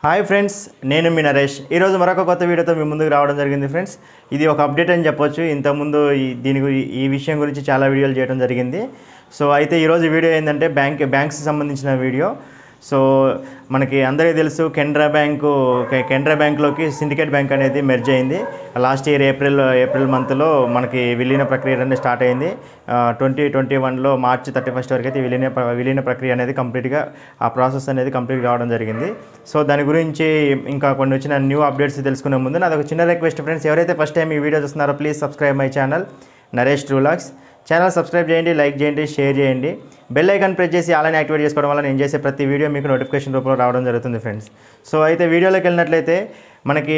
hi friends నేను మీ నరేష్ ఈరోజు మరొక కొత్త వీడియోతో మీ ముందుకు రావడం జరిగింది ఫ్రెండ్స్ ఇది ఒక అప్డేట్ అని చెప్పొచ్చు ఇంతకుముందు ఈ దీని గురి ఈ విషయం గురించి చాలా వీడియోలు చేయడం జరిగింది సో అయితే ఈరోజు వీడియో ఏంటంటే బ్యాంక్ బ్యాంక్స్ సంబంధించిన వీడియో సో మనకి అందరికీ తెలుసు కెనరా బ్యాంకు కె- కెనరా బ్యాంక్లోకి సిండికేట్ బ్యాంక్ అనేది మెర్జ్ అయింది లాస్ట్ ఇయర్ ఏప్రిల్ ఏప్రిల్ మంత్లో మనకి విలీన ప్రక్రియ అనేది స్టార్ట్ అయింది ట్వంటీ ట్వంటీ వన్లో మార్చి థర్టీ ఫస్ట్ వరకు అయితే విలీన ప్ర- విలీన ప్రక్రియ అనేది కంప్లీట్గా ఆ ప్రాసెస్ అనేది కంప్లీట్ కావడం జరిగింది సో దాని గురించి ఇంకా కొన్ని వచ్చిన న్యూ అప్డేట్స్ తెలుసుకునే ముందు నాది ఒక చిన్న రిక్వెస్ట్ ఫ్రెండ్స్ ఎవరైతే ఫస్ట్ టైం ఈ వీడియో చూస్తున్నారో please subscribe my channel Naresh ట్రూలాక్స్ ఛానల్ సబ్స్క్రైబ్ చేయండి లైక్ చేయండి షేర్ చేయండి బెల్ ఐకాన్ ప్రెస్ చేసి అలానే యాక్టివేట్ చేసుకోవడం వల్ల నేను చేసే ప్రతి వీడియో మీకు నోటిఫికేషన్ రూపంలో రావడం జరుగుతుంది ఫ్రెండ్స్ సో అయితే వీడియోలోకి వెళ్ళినట్లయితే మనకి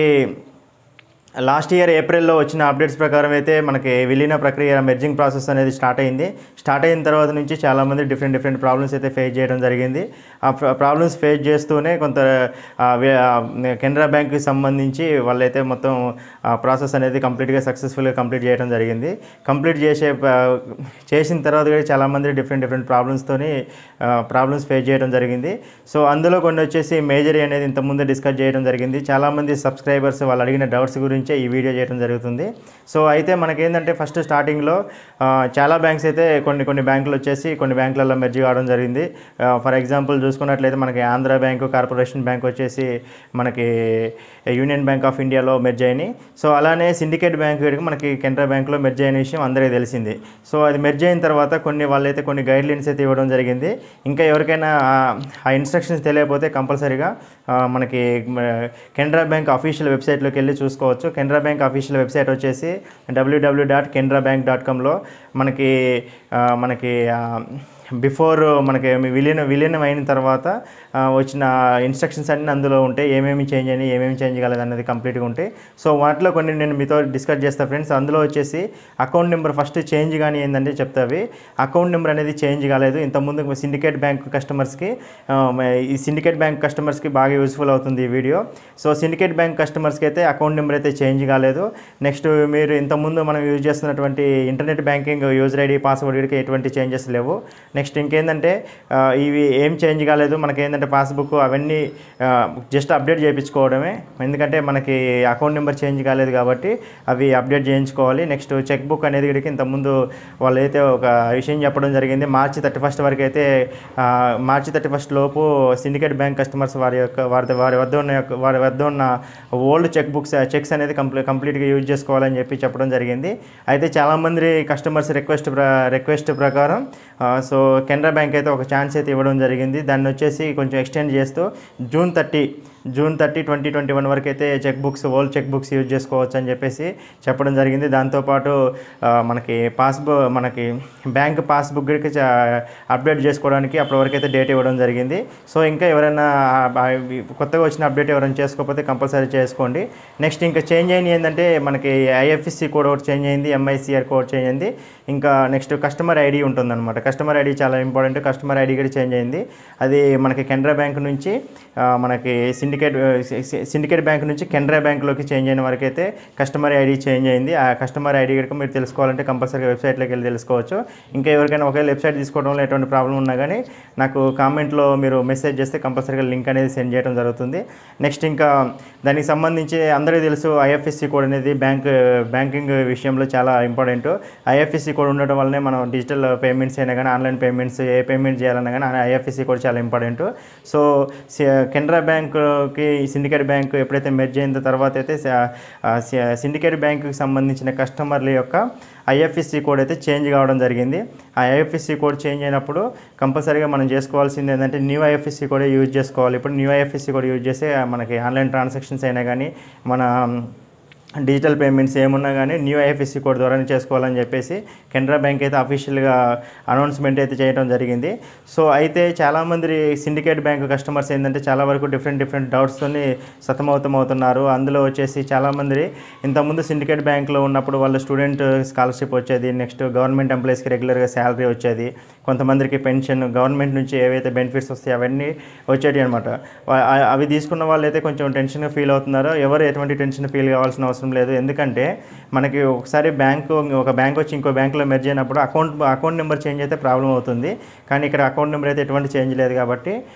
లాస్ట్ ఇయర్ ఏప్రిల్లో వచ్చిన అప్డేట్స్ ప్రకారం అయితే మనకి విలీన ప్రక్రియ మెర్జింగ్ ప్రాసెస్ అనేది స్టార్ట్ అయింది స్టార్ట్ అయిన తర్వాత నుంచి చాలామంది డిఫరెంట్ డిఫరెంట్ ప్రాబ్లమ్స్ అయితే ఫేస్ చేయడం జరిగింది ఆ ప్రాబ్లమ్స్ ఫేస్ చేస్తూనే కొంత ఆ, వే- ఆ, కెనరా బ్యాంక్కి సంబంధించి వాళ్ళైతే మొత్తం ప్రాసెస్ అనేది కంప్లీట్గా సక్సెస్ఫుల్గా కంప్లీట్ చేయడం జరిగింది కంప్లీట్ చేసే ప- చేసిన తర్వాత కూడా చాలామంది డిఫరెంట్ డిఫరెంట్ ప్రాబ్లమ్స్తోని ప్రాబ్లమ్స్ ఫేస్ చేయడం జరిగింది సో అందులో కొన్ని వచ్చేసి మేజర్ అనేది ఇంతకుముందు డిస్కస్ చేయడం జరిగింది చాలామంది సబ్స్క్రైబర్స్ వాళ్ళు అడిగిన డౌట్స్ గురించే ఈ వీడియో చేయడం జరుగుతుంది సో అయితే మనకేంటంటే ఫస్ట్ స్టార్టింగ్లో ఆ, చాలా బ్యాంక్స్ అయితే కొన్ని కొన్ని బ్యాంకులు వచ్చేసి కొన్ని బ్యాంకులలో మెర్జీ కావడం జరిగింది ఫర్ ఎగ్జాంపుల్ చూసుకున్నట్లయితే మనకి ఆంధ్ర బ్యాంకు కార్పొరేషన్ బ్యాంక్ వచ్చేసి మనకి యూనియన్ బ్యాంక్ ఆఫ్ ఇండియాలో మెర్జ్ అయినాయి సో అలానే సిండికేట్ బ్యాంక్ కూడా మనకి కెనరా బ్యాంక్లో మెర్జ్ అయిన విషయం అందరికీ తెలిసింది సో అది మెర్జ్ అయిన తర్వాత కొన్ని వాళ్ళైతే కొన్ని గైడ్ లైన్స్ అయితే ఇవ్వడం జరిగింది ఇంకా ఎవరికైనా ఆ- ఆ ఇన్స్ట్రక్షన్స్ తెలియకపోతే కంపల్సరీగా ఆ, మనకి మ, కెనరా బ్యాంక్ అఫీషియల్ వెబ్సైట్లోకి వెళ్ళి చూసుకోవచ్చు కెనరా బ్యాంక్ అఫీషియల్ వెబ్సైట్ వచ్చేసి W W dot Canara bank dot కామ్లో మనకి ఆ, మనకి బిఫోర్ మనకి విలీన విలీనం అయిన తర్వాత ఆ, వచ్చిన ఇన్స్ట్రక్షన్స్ అన్నీ అందులో ఉంటాయి ఏమేమి చేంజ్ అయినాయి ఏమేమి చేంజ్ కాలేదు అనేది కంప్లీట్గా ఉంటాయి సో వాటిలో కొన్ని నేను మీతో డిస్కస్ చేస్తా ఫ్రెండ్స్ అందులో వచ్చేసి అకౌంట్ నెంబర్ ఫస్ట్ చేంజ్ కానీ ఏంటంటే చెప్తావి అకౌంట్ నెంబర్ అనేది చేంజ్ కాలేదు ఇంతకుముందు సిండికేట్ బ్యాంక్ కస్టమర్స్కి ఆ, మ- ఈ సిండికేట్ బ్యాంక్ కస్టమర్స్కి బాగా యూస్ఫుల్ అవుతుంది ఈ వీడియో సో సిండికేట్ బ్యాంక్ కస్టమర్స్కి అయితే అకౌంట్ నెంబర్ అయితే చేంజ్ కాలేదు నెక్స్ట్ మీరు ఇంతకుముందు మనం యూజ్ చేస్తున్నటువంటి internet banking user ID password వీడికి ఎటువంటి చేంజెస్ లేవు నెక్స్ట్ ఇంకేంటంటే ఆ, ఇవి ఏం చేంజ్ కాలేదు మనకి ఏంటంటే పాస్బుక్ అవన్నీ జస్ట్ అప్డేట్ చేయించుకోవడమే ఎందుకంటే మనకి అకౌంట్ నెంబర్ చేంజ్ కాలేదు కాబట్టి అవి అప్డేట్ చేయించుకోవాలి నెక్స్ట్ చెక్ బుక్ అనేది వీడికి ఇంతకుముందు వాళ్ళు అయితే ఒక విషయం చెప్పడం జరిగింది మార్చి థర్టీ ఫస్ట్ వరకు అయితే ఆ, మార్చి థర్టీ ఫస్ట్ లోపు సిండికేట్ బ్యాంక్ కస్టమర్స్ వారి యొక్క వారి వారి వద్ద ఉన్న యొక్క- వారి వద్ద ఉన్న ఓల్డ్ చెక్ బుక్స్ చెక్స్ అనేది కంప్లీ కంప్లీట్గా యూజ్ చేసుకోవాలని చెప్పి చెప్పడం జరిగింది అయితే చాలామంది కస్టమర్స్ రిక్వెస్ట్ ప్ర రిక్వెస్ట్ ప్రకారం ఆ, సో కెనరా బ్యాంక్ అయితే ఒక ఛాన్స్ అయితే ఇవ్వడం జరిగింది దాన్ని వచ్చేసి కొంచెం ఎక్స్టెండ్ చేస్తూ June thirty June thirty twenty twenty one వరకు అయితే cheque books old cheque books use చేసుకోవచ్చు అని చెప్పేసి చెప్పడం జరిగింది దాంతోపాటు ఆ, మనకి పాస్బుక్ మనకి బ్యాంక్ పాస్బుక్ అప్డేట్ చేసుకోవడానికి అప్పటి వరకు అయితే డేట్ ఇవ్వడం జరిగింది సో ఇంకా ఎవరైనా ఆ, ఆ, ఇవి కొత్తగా వచ్చిన అప్డేట్ ఎవరైనా చేసుకోకపోతే కంపల్సరీ చేసుకోండి నెక్స్ట్ ఇంకా చేంజ్ అయింది ఏంటంటే మనకి ఐఎఫ్ఎస్సి కోడ్ ఒకటి చేంజ్ అయింది ఎంఐసిఆర్ కోడ్ చేంజ్ అయింది ఇంకా నెక్స్ట్ కస్టమర్ ఐడి ఉంటుందన్నమాట కస్టమర్ ఐడి చాలా ఇంపార్టెంట్ కస్టమర్ ఐడి కూడా చేంజ్ అయింది అది మనకి కెనరా బ్యాంక్ నుంచి ఆ, మనకి సిండికేట్ సిండికేట్ బ్యాంక్ నుంచి కెనరా బ్యాంక్లోకి చేంజ్ అయిన వరకు అయితే కస్టమర్ ఐడి చేంజ్ అయింది ఆ కస్టమర్ ఐడి కనుక మీరు తెలుసుకోవాలంటే కంపల్సరీగా వెబ్సైట్లోకి వెళ్ళి తెలుసుకోవచ్చు ఇంకా ఎవరికైనా ఒకవేళ వెబ్సైట్ తీసుకోవడంలో ఎటువంటి ప్రాబ్లం ఉన్నా కానీ నాకు కామెంట్లో మీరు మెసేజ్ చేస్తే కంపల్సరీగా లింక్ అనేది సెండ్ చేయడం జరుగుతుంది నెక్స్ట్ ఇంకా దానికి సంబంధించి అందరికీ తెలుసు ఐఎఫ్ఎస్సి కోడ్ అనేది బ్యాంక్ బ్యాంకింగ్ విషయంలో చాలా ఇంపార్టెంట్ ఐఎఫ్ఎస్సి కోడ్ ఉండడం వల్లనే మనం డిజిటల్ పేమెంట్స్ అయినా కానీ ఆన్లైన్ పేమెంట్స్ ఏ పేమెంట్ చేయాలన్నా కానీ ఐఎఫ్ఎస్సి కోడ్ చాలా ఇంపార్టెంట్ సో సి- కెనరా బ్యాంక్కి సిండికేట్ బ్యాంక్ ఎప్పుడైతే మెర్జ్ అయిన తర్వాత అయితే స- ఆ, సి- సిండికేట్ బ్యాంకుకి సంబంధించిన కస్టమర్ల యొక్క ఐఎఫ్ఎస్సి కోడ్ అయితే చేంజ్ కావడం జరిగింది ఆ ఐఎఫ్ఎస్సి కోడ్ చేంజ్ అయినప్పుడు కంపల్సరీగా మనం చేసుకోవాల్సింది ఏంటంటే న్యూ ఐఎఫ్ఎస్సి కోడ్ యూజ్ చేసుకోవాలి ఇప్పుడు న్యూ ఐఎఫ్ఎస్సి కోడ్ యూజ్ చేస్తే మనకి ఆన్లైన్ ట్రాన్సాక్షన్స్ అయినా కానీ మన డిజిటల్ పేమెంట్స్ ఏమున్నా కానీ న్యూ ఐఎఫ్ఎస్సి కోడ్ ద్వారానే చేసుకోవాలని చెప్పేసి కెనరా బ్యాంక్ అయితే అఫీషియల్గా అనౌన్స్మెంట్ అయితే చేయడం జరిగింది సో అయితే చాలామంది సిండికేట్ బ్యాంక్ కస్టమర్స్ ఏంటంటే చాలా వరకు డిఫరెంట్ డిఫరెంట్ డౌట్స్తో సతమవుతం అవుతున్నారు అందులో వచ్చేసి చాలామంది ఇంతకుముందు సిండికేట్ బ్యాంక్లో ఉన్నప్పుడు వాళ్ళ స్టూడెంట్ స్కాలర్షిప్ వచ్చేది నెక్స్ట్ గవర్నమెంట్ ఎంప్లాయీస్కి రెగ్యులర్గా శాలరీ వచ్చేది కొంతమందికి పెన్షన్ గవర్నమెంట్ నుంచి ఏవైతే బెనిఫిట్స్ వస్తాయో అవన్నీ వచ్చేటి అనమాట అవి తీసుకున్న వాళ్ళు అయితే కొంచెం టెన్షన్గా ఫీల్ అవుతున్నారో ఎవరు ఎటువంటి టెన్షన్ ఫీల్ కావాల్సిన అవసరం లేదు ఎందుకంటే మనకి ఒకసారి బ్యాంకు ఒక బ్యాంక్ వచ్చి ఇంకో బ్యాంకులో మెర్జ్ అయినప్పుడు అకౌంట్ అకౌంట్ నెంబర్ చేంజ్ అయితే ప్రాబ్లం అవుతుంది కానీ ఇక్కడ అకౌంట్ నెంబర్ అయితే ఎటువంటి చేంజ్ లేదు కాబట్టి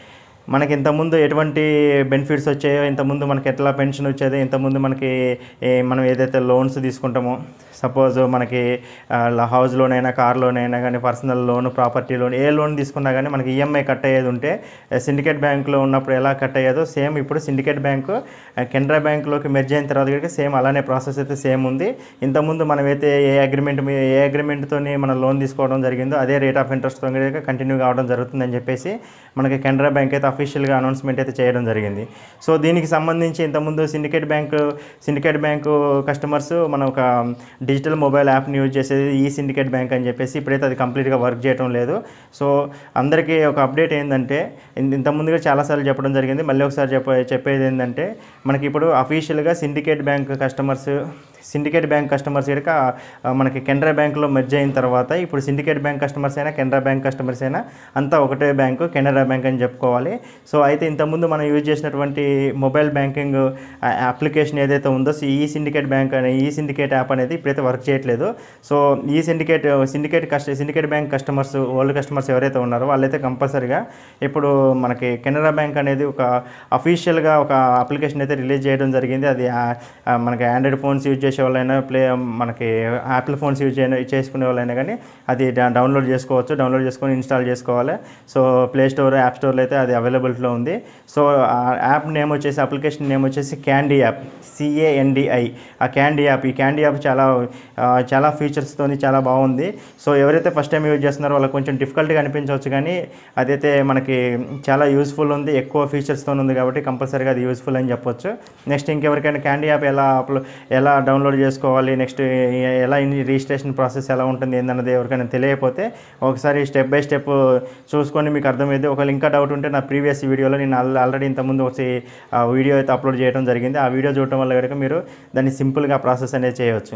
మనకి ఇంతకుముందు ఎటువంటి బెనిఫిట్స్ వచ్చాయో ఇంతకుముందు మనకి ఎట్లా పెన్షన్ వచ్చేది ఇంతకుముందు మనకి ఏ, మనం ఏదైతే లోన్స్ తీసుకుంటామో సపోజ్ మనకి హౌస్ లోన్ అయినా కార్ లోన్ అయినా కానీ పర్సనల్ లోన్ ప్రాపర్టీ లోన్ ఏ లోన్ తీసుకున్నా కానీ మనకి ఈఎంఐ కట్ అయ్యేది ఉంటే సిండికేట్ బ్యాంక్లో ఉన్నప్పుడు ఎలా కట్ అయ్యేదో సేమ్ ఇప్పుడు సిండికేట్ బ్యాంకు ఆ, కెనరా బ్యాంక్లోకి మెర్జ్ అయిన తర్వాత కూడా సేమ్ అలానే ప్రాసెస్ అయితే సేమ్ ఉంది ఇంతకుముందు మనం అయితే ఏ అగ్రిమెంట్ మీ ఏ అగ్రిమెంట్తో మనం లోన్ తీసుకోవడం జరిగిందో అదే రేట్ ఆఫ్ ఇంట్రెస్ట్తో కంటిన్యూ కావడం జరుగుతుందని చెప్పేసి మనకి కెనరా బ్యాంక్ అయితే అఫీషియల్గా అనౌన్స్మెంట్ అయితే చేయడం జరిగింది సో దీనికి సంబంధించి ఇంతకుముందు Syndicate bank Syndicate bank customers మనం ఒక డిజిటల్ మొబైల్ యాప్ని యూజ్ చేసేది ఈ సిండికేట్ బ్యాంక్ అని చెప్పేసి ఇప్పుడైతే అది కంప్లీట్గా వర్క్ చేయడం లేదు సో అందరికీ ఒక అప్డేట్ ఏంటంటే ఇన్- ఇంతకుముందుగా చాలాసార్లు చెప్పడం జరిగింది మళ్ళీ ఒకసారి చెప్ప చెప్పేది ఏంటంటే మనకి ఇప్పుడు అఫీషియల్గా Syndicate bank customers Syndicate bank customers కనుక మనకి కెనరా బ్యాంక్లో మెర్జ్ అయిన తర్వాత ఇప్పుడు సిండికేట్ బ్యాంక్ కస్టమర్స్ అయినా కెనరా బ్యాంక్ కస్టమర్స్ అయినా అంతా ఒకటే బ్యాంకు కెనరా బ్యాంక్ అని చెప్పుకోవాలి సో అయితే ఇంతకుముందు మనం యూజ్ చేసినటువంటి మొబైల్ బ్యాంకింగ్ అప్లికేషన్ ఏదైతే ఉందో ఈ సిండికేట్ బ్యాంక్ అనే ఈ సిండికేట్ యాప్ అనేది ఇప్పుడైతే వర్క్ చేయట్లేదు సో ఈ సిండికేట్ సిండికేట్ కస్ట Syndicate bank customers old customers ఎవరైతే ఉన్నారో వాళ్ళైతే కంపల్సరీగా ఇప్పుడు మనకి కెనరా బ్యాంక్ అనేది ఒక అఫీషియల్గా ఒక అప్లికేషన్ అయితే రిలీజ్ చేయడం జరిగింది అది ఆ- ఆ మనకి ఆండ్రాయిడ్ ఫోన్స్ యూజ్ చేసే వాళ్ళైనా ప్లే మనకి యాపిల్ ఫోన్స్ యూజ్ చేయ చేసుకునే వాళ్ళైనా కానీ అది డా- డౌన్లోడ్ చేసుకోవచ్చు డౌన్లోడ్ చేసుకొని ఇన్స్టాల్ చేసుకోవాలి సో ప్లే స్టోర్ యాప్ స్టోర్లో అయితే అది అవైలబిలిటీలో ఉంది సో ఆ యాప్ నేమ్ వచ్చేసి అప్లికేషన్ నేమ్ వచ్చేసి క్యాండీ యాప్ సిఏఎన్డిఐ ఆ క్యాండీ యాప్ ఈ క్యాండీ యాప్ చాలా ఆ, చాలా ఫీచర్స్తో చాలా బాగుంది సో ఎవరైతే ఫస్ట్ టైం యూజ్ చేస్తున్నారో వాళ్ళకి కొంచెం డిఫికల్ట్గా అనిపించవచ్చు కానీ అదైతే మనకి చాలా యూస్ఫుల్ ఉంది ఎక్కువ ఫీచర్స్తో ఉంది కాబట్టి కంపల్సరీగా అది యూస్ఫుల్ అని చెప్పొచ్చు నెక్స్ట్ ఇంకెవరికైనా క్యాండీ యాప్ ఎలా అప్లో ఎలా డౌన్లోడ్ చేసుకోవాలి నెక్స్ట్ ఎలా ఇన్ రిజిస్ట్రేషన్ ప్రాసెస్ ఎలా ఉంటుంది ఏందన్నది ఎవరికైనా తెలియకపోతే ఒకసారి స్టెప్ బై స్టెప్ చూసుకొని మీకు అర్థమైంది ఒకవేళ ఇంకా డౌట్ ఉంటే నా ప్రీవియస్ వీడియోలో నేను ఆల్- ఆల్రెడీ ఇంతకుముందు ఒకటి ఆ వీడియో అయితే అప్లోడ్ చేయడం జరిగింది ఆ వీడియో చూడటం వల్ల కనుక మీరు దాన్ని సింపుల్గా ప్రాసెస్ అనేది చేయవచ్చు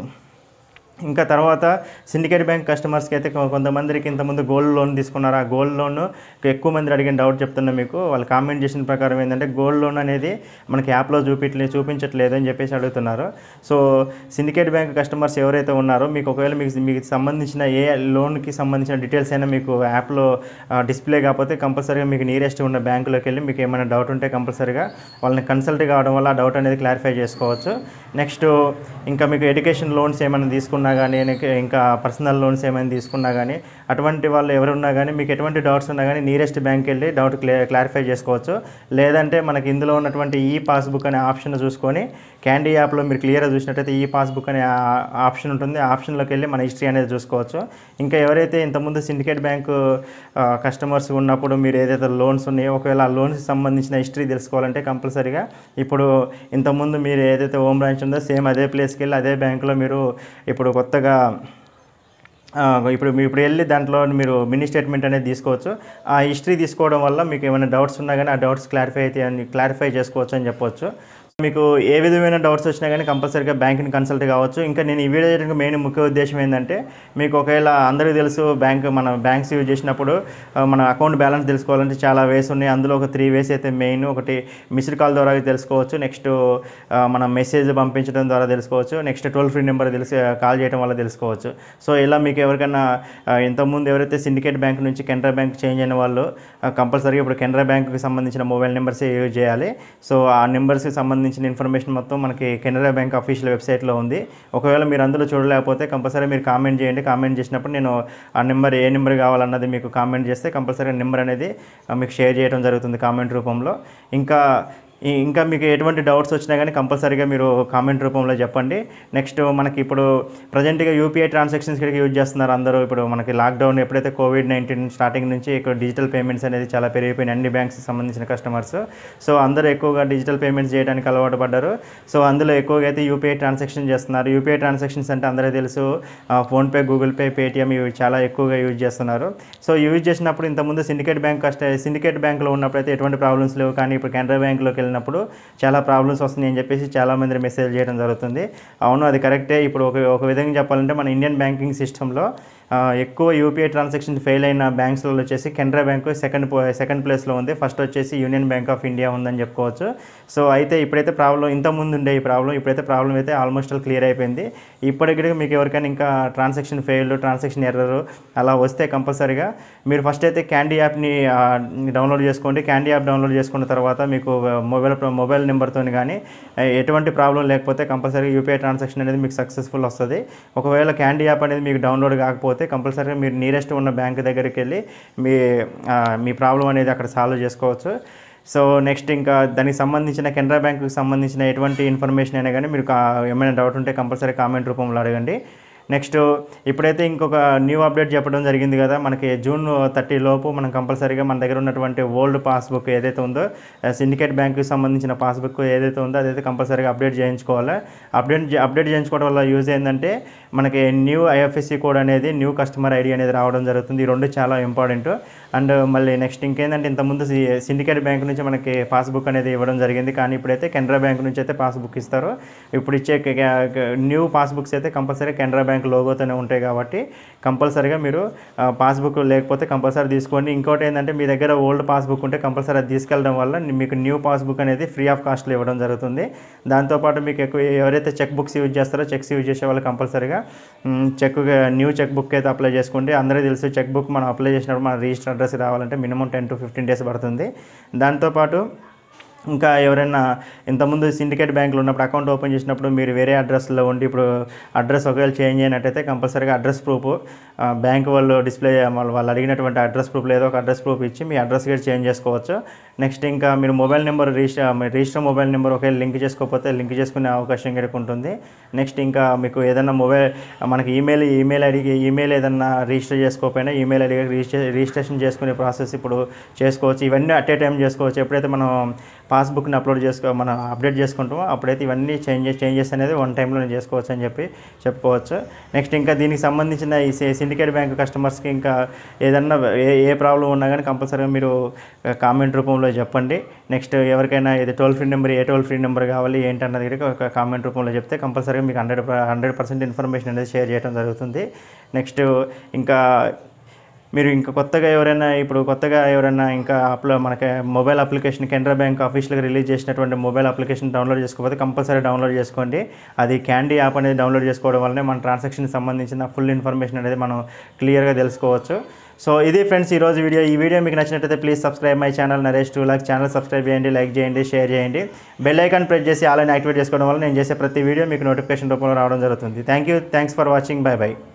ఇంకా తర్వాత సిండికేట్ బ్యాంక్ కస్టమర్స్కి అయితే కొ- కొంతమందికి ఇంతకుముందు గోల్డ్ లోన్ తీసుకున్నారు ఆ గోల్డ్ లోన్ ఎక్కువ మంది అడిగిన డౌట్ చెప్తున్నా మీకు వాళ్ళు కామెంట్ చేసిన ప్రకారం ఏంటంటే గోల్డ్ లోన్ అనేది మనకి యాప్లో చూపించలే చూపించట్లేదు అని చెప్పేసి అడుగుతున్నారు సో సిండికేట్ బ్యాంక్ కస్టమర్స్ ఎవరైతే ఉన్నారో మీకు ఒకవేళ మీకు మీకు సంబంధించిన ఏ లోన్కి సంబంధించిన డీటెయిల్స్ అయినా మీకు యాప్లో డిస్ప్లే కాకపోతే కంపల్సరీగా మీకు నియరెస్ట్ ఉన్న బ్యాంకులోకి వెళ్ళి మీకు ఏమైనా డౌట్ ఉంటే కంపల్సరీగా వాళ్ళని కన్సల్ట్ కావడం వల్ల ఆ డౌట్ అనేది క్లారిఫై చేసుకోవచ్చు నెక్స్ట్ ఇంకా మీకు ఎడ్యుకేషన్ లోన్స్ ఏమైనా తీసుకున్నా కానీ ఇంకా పర్సనల్ లోన్స్ ఏమైనా తీసుకున్నా కానీ అటువంటి వాళ్ళు ఎవరున్నా కానీ మీకు ఎటువంటి డౌట్స్ ఉన్నా కానీ నియరెస్ట్ బ్యాంక్ వెళ్ళి డౌట్ క్లియర్ క్లారిఫై చేసుకోవచ్చు లేదంటే మనకి ఇందులో ఉన్నటువంటి ఈ పాస్బుక్ అనే ఆప్షన్ చూసుకొని క్యాండీ యాప్లో మీరు క్లియర్గా చూసినట్టయితే ఈ పాస్బుక్ అనే ఆ- ఆప్షన్ ఉంటుంది ఆ ఆప్షన్లోకి వెళ్ళి మన హిస్టరీ అనేది చూసుకోవచ్చు ఇంకా ఎవరైతే ఇంతకుముందు సిండికేట్ బ్యాంకు కస్టమర్స్ ఉన్నప్పుడు మీరు ఏదైతే లోన్స్ ఉన్నాయో ఒకవేళ ఆ లోన్స్ సంబంధించిన హిస్టరీ తెలుసుకోవాలంటే కంపల్సరీగా ఇప్పుడు ఇంతకుముందు మీరు ఏదైతే హోమ్ బ్రాంచ్ ఉందో సేమ్ అదే ప్లేస్కి వెళ్ళి అదే బ్యాంకులో మీరు ఇప్పుడు కొత్తగా ఆ, ఇప్పుడు మీ ఇప్పుడు వెళ్ళి దాంట్లో మీరు మినీ స్టేట్మెంట్ అనేది తీసుకోవచ్చు ఆ హిస్టరీ తీసుకోవడం వల్ల మీకు ఏమైనా డౌట్స్ ఉన్నా కానీ ఆ డౌట్స్ క్లారిఫై అయితే అని క్లారిఫై చేసుకోవచ్చు అని చెప్పొచ్చు మీకు ఏ విధమైన డౌట్స్ వచ్చినా కానీ కంపల్సరీగా బ్యాంక్ని కన్సల్ట్ కావచ్చు ఇంకా నేను ఈ వీడియో చేయడానికి మెయిన్ ముఖ్య ఉద్దేశం ఏంటంటే మీకు ఒకవేళ అందరికీ తెలుసు బ్యాంక్ మన బ్యాంక్స్ యూజ్ చేసినప్పుడు ఆ, మన అకౌంట్ బ్యాలెన్స్ తెలుసుకోవాలంటే చాలా వేస్ ఉన్నాయి అందులో ఒక త్రీ వేస్ అయితే మెయిన్ ఒకటి మిస్డ్ కాల్ ద్వారా తెలుసుకోవచ్చు నెక్స్ట్ మనం మెసేజ్ పంపించడం ద్వారా తెలుసుకోవచ్చు నెక్స్ట్ టోల్ ఫ్రీ నెంబర్ తెలిసి కాల్ చేయడం వల్ల తెలుసుకోవచ్చు సో ఇలా మీకు ఎవరికైనా ఆ, ఇంతకుముందు ఎవరైతే సిండికేట్ బ్యాంక్ నుంచి కెనరా బ్యాంక్ చేంజ్ అయిన వాళ్ళు కంపల్సరీగా ఇప్పుడు కెనరా బ్యాంక్కి సంబంధించిన మొబైల్ నెంబర్సే యూజ్ చేయాలి సో ఆ నెంబర్స్కి సంబంధించిన ఇన్ఫర్మేషన్ మొత్తం మనకి కెనరా బ్యాంక్ అఫీషియల్ వెబ్సైట్లో ఉంది ఒకవేళ మీరు అందులో చూడలేకపోతే కంపల్సరీ మీరు కామెంట్ చేయండి కామెంట్ చేసినప్పుడు నేను ఆ నెంబర్ ఏ నెంబర్ కావాలన్నది మీకు కామెంట్ చేస్తే కంపల్సరీ నెంబర్ అనేది ఆ, మీకు షేర్ చేయడం జరుగుతుంది కామెంట్ రూపంలో ఇంకా ఈ- ఇంకా మీకు ఎటువంటి డౌట్స్ వచ్చినా కానీ కంపల్సరీగా మీరు కామెంట్ రూపంలో చెప్పండి నెక్స్ట్ మనకి ఇప్పుడు ప్రజెంట్గా యూపీఐ ట్రాన్సాక్షన్స్ ఇక్కడ యూజ్ చేస్తున్నారు అందరూ ఇప్పుడు మనకి లాక్డౌన్ ఎప్పుడైతే కోవిడ్ నైన్టీన్ స్టార్టింగ్ నుంచి ఇక్కడ డిజిటల్ పేమెంట్స్ అనేది చాలా పెరిగిపోయినాయి అన్ని బ్యాంక్స్కి సంబంధించిన కస్టమర్స్ సో అందరూ ఎక్కువగా డిజిటల్ పేమెంట్స్ చేయడానికి అలవాటు పడ్డారు సో అందులో ఎక్కువగా అయితే యూపీఐ ట్రాన్సాక్షన్ చేస్తున్నారు యూపీఐ ట్రాన్సాక్షన్స్ అంటే అందరికీ తెలుసు ఆ, ఫోన్పే గూగుల్ పే పేటిఎం ఇవి చాలా ఎక్కువగా యూజ్ చేస్తున్నారు సో యూజ్ చేసినప్పుడు ఇంతకుముందు సిండికేట్ బ్యాంక్ కష్ట సిండికేట్ బ్యాంక్లో ఉన్నప్పుడు అయితే ఎటువంటి ప్రాబ్లమ్స్ లేవు కానీ ఇప్పుడు కెనరా బ్యాంక్లోకి వెళ్ళినప్పుడు చాలా ప్రాబ్లమ్స్ వస్తున్నాయి అని చెప్పేసి చాలామంది మెసేజ్ చేయడం జరుగుతుంది అవును అది కరెక్టే ఇప్పుడు ఒక ఒక విధంగా చెప్పాలంటే మన ఇండియన్ బ్యాంకింగ్ సిస్టంలో ఆ, ఎక్కువ యూపీఐ ట్రాన్సాక్షన్ ఫెయిల్ అయిన బ్యాంక్స్లలో వచ్చేసి కెనరా బ్యాంకు సెకండ్ సెకండ్ ప్లేస్లో ఉంది ఫస్ట్ వచ్చేసి యూనియన్ బ్యాంక్ ఆఫ్ ఇండియా ఉందని చెప్పుకోవచ్చు సో అయితే ఇప్పుడైతే ప్రాబ్లం ఇంత ముందు ఉండే ఈ ప్రాబ్లం ఇప్పుడైతే ప్రాబ్లం అయితే ఆల్మోస్ట్ క్లియర్ అయిపోయింది ఇప్పటికి మీకు ఎవరికైనా ఇంకా ట్రాన్సాక్షన్ ఫెయిల్ ట్రాన్సాక్షన్ ఎర్రర్ అలా వస్తే కంపల్సరీగా మీరు ఫస్ట్ అయితే క్యాండీ యాప్ని ఆ, డౌన్లోడ్ చేసుకోండి క్యాండీ యాప్ డౌన్లోడ్ చేసుకున్న తర్వాత మీకు మొబైల్ మొబైల్ నెంబర్తో కానీ ఎటువంటి ప్రాబ్లం లేకపోతే కంపల్సరీ యూపీఐ ట్రాన్సాక్షన్ అనేది మీకు సక్సెస్ఫుల్ వస్తుంది ఒకవేళ క్యాండీ యాప్ అనేది మీకు డౌన్లోడ్ కాకపోతే కంపల్సరీగా మీరు నియరెస్ట్ ఉన్న బ్యాంక్ దగ్గరికి వెళ్ళి మీ ఆ, మీ ప్రాబ్లం అనేది అక్కడ సాల్వ్ చేసుకోవచ్చు సో నెక్స్ట్ ఇంకా దానికి సంబంధించిన కెనరా బ్యాంకుకి సంబంధించిన ఎటువంటి ఇన్ఫర్మేషన్ అయినా కానీ మీరు కా- ఏమైనా డౌట్ ఉంటే కంపల్సరీ కామెంట్ రూపంలో అడగండి నెక్స్ట్ ఇప్పుడైతే ఇంకొక న్యూ అప్డేట్ చెప్పడం జరిగింది కదా మనకి జూన్ థర్టీ లోపు మనం కంపల్సరీగా మన దగ్గర ఉన్నటువంటి ఓల్డ్ పాస్బుక్ ఏదైతే ఉందో సిండికేట్ బ్యాంకుకి సంబంధించిన పాస్బుక్ ఏదైతే ఉందో అదైతే కంపల్సరీగా అప్డేట్ చేయించుకోవాలి అప్డేట్ చే- అప్డేట్ చేయించుకోవడం వల్ల యూజ్ ఏంటంటే మనకి న్యూ ఐఎఫ్ఎస్సి కోడ్ అనేది న్యూ కస్టమర్ ఐడి అనేది రావడం జరుగుతుంది ఈ రెండు చాలా ఇంపార్టెంట్ అండ్ మళ్ళీ నెక్స్ట్ ఇంకేంటంటే ఇంతకుముందు సి- సిండికేట్ బ్యాంక్ నుంచి మనకి పాస్బుక్ అనేది ఇవ్వడం జరిగింది కానీ ఇప్పుడైతే కెనరా బ్యాంక్ నుంచి అయితే పాస్బుక్ ఇస్తారు ఇప్పుడు ఇచ్చే క- క- న్యూ పాస్బుక్స్ అయితే కంపల్సరీ కెనరా బ్యాంక్ లోగోతోనే ఉంటాయి కాబట్టి కంపల్సరీగా మీరు ఆ, పాస్బుక్ లేకపోతే కంపల్సరీ తీసుకోండి ఇంకోటి ఏంటంటే మీ దగ్గర ఓల్డ్ పాస్బుక్ ఉంటే కంపల్సరీ అది తీసుకెళ్ళడం వల్ల మీకు న్యూ పాస్బుక్ అనేది ఫ్రీ ఆఫ్ కాస్ట్లో ఇవ్వడం జరుగుతుంది దాంతోపాటు మీకు ఎక్కువ ఎవరైతే చెక్ బుక్స్ యూజ్ చేస్తారో చెక్స్ యూజ్ చేసే వాళ్ళు కంపల్సరీగా మ్, చెక్ న్యూ చెక్ బుక్ అయితే అప్లై చేసుకోండి అందరికీ తెలుసు చెక్ బుక్ మనం అప్లై చేసినప్పుడు మన రిజిస్టర్ అడ్రస్ రావాలంటే minimum ten to fifteen days పడుతుంది దాంతోపాటు ఇంకా ఎవరైనా ఇంతకుముందు సిండికేట్ బ్యాంకులో ఉన్నప్పుడు అకౌంట్ ఓపెన్ చేసినప్పుడు మీరు వేరే అడ్రస్లో ఉండి ఇప్పుడు అడ్రస్ ఒకవేళ చేంజ్ అయినట్టయితే కంపల్సరీగా అడ్రస్ ప్రూఫ్ బ్యాంక్ వాళ్ళు డిస్ప్లే వాళ్ళు వాళ్ళు అడిగినటువంటి అడ్రస్ ప్రూఫ్ ఏదో ఒక అడ్రస్ ప్రూఫ్ ఇచ్చి మీ అడ్రస్ కూడా చేంజ్ చేసుకోవచ్చు నెక్స్ట్ ఇంకా మీరు మొబైల్ నెంబర్ రిజిస్టర్ మీ రిజిస్టర్ మొబైల్ నెంబర్ ఒకవేళ లింక్ చేసుకోకపోతే లింక్ చేసుకునే అవకాశం కూడా ఉంటుంది నెక్స్ట్ ఇంకా మీకు ఏదైనా మొబైల్ మనకి ఈమెయిల్ ఈమెయిల్ ఐడికి ఈమెయిల్ ఏదన్నా రిజిస్టర్ చేసుకోకపోయినా ఈమెయిల్ ఐడి రిజిస్టర్ రిజిస్ట్రేషన్ చేసుకునే ప్రాసెస్ ఇప్పుడు చేసుకోవచ్చు ఇవన్నీ అట్ ఏ టైం చేసుకోవచ్చు ఎప్పుడైతే మనం పాస్బుక్ని అప్లోడ్ చేసుకో మనం అప్డేట్ చేసుకుంటామో అప్పుడైతే ఇవన్నీ చేంజెస్ చేంజెస్ అనేది వన్ టైంలో చేసుకోవచ్చు అని చెప్పి చెప్పుకోవచ్చు నెక్స్ట్ ఇంకా దీనికి సంబంధించిన ఈ సిండికేట్ బ్యాంక్ కస్టమర్స్కి ఇంకా ఏదన్నా ఏ ఏ ప్రాబ్లం ఉన్నా కానీ కంపల్సరీగా మీరు కామెంట్ రూపంలో చెప్పండి నెక్స్ట్ ఎవరికైనా ఇది టోల్ ఫ్రీ నెంబర్ ఏ టోల్ ఫ్రీ నెంబర్ కావాలి ఏంటన్నది కూడా ఒక కామెంట్ రూపంలో చెప్తే కంపల్సరీగా మీకు హండ్రెడ్ హండ్రెడ్ పర్సెంట్ ఇన్ఫర్మేషన్ అనేది షేర్ చేయడం జరుగుతుంది నెక్స్ట్ ఇంకా మీరు ఇంకా కొత్తగా ఎవరైనా ఇప్పుడు కొత్తగా ఎవరైనా ఇంకా అప్లో మనకి మొబైల్ అప్లికేషన్ కెనరా బ్యాంక్ ఆఫీషియల్గా రిలీజ్ చేసినటువంటి మొబైల్ అప్లికేషన్ డౌన్లోడ్ చేసుకోకపోతే కంపల్సరీ డౌన్లోడ్ చేసుకోండి అది క్యాండీ యాప్ అనేది డౌన్లోడ్ చేసుకోవడం వల్లనే మన ట్రాన్సాక్షన్కి సంబంధించిన ఫుల్ ఇన్ఫర్మేషన్ అనేది మనం క్లియర్గా తెలుసుకోవచ్చు సో ఇది ఫ్రెండ్స్ ఈరోజు వీడియో ఈ వీడియో మీకు నచ్చినట్లయితే please subscribe my channel Naresh టూ లాక్ ఛానల్ సబ్స్క్రైబ్ చేయండి లైక్ చేయండి షేర్ చేయండి బెల్ ఐకాన్ ప్రెస్ చేసి ఆల్ యాక్టివేట్ చేసుకోవడం వల్ల నేను చేసే ప్రతి వీడియో మీకు నోటిఫికేషన్ రూపంలో రావడం జరుగుతుంది thank you thanks for watching bye by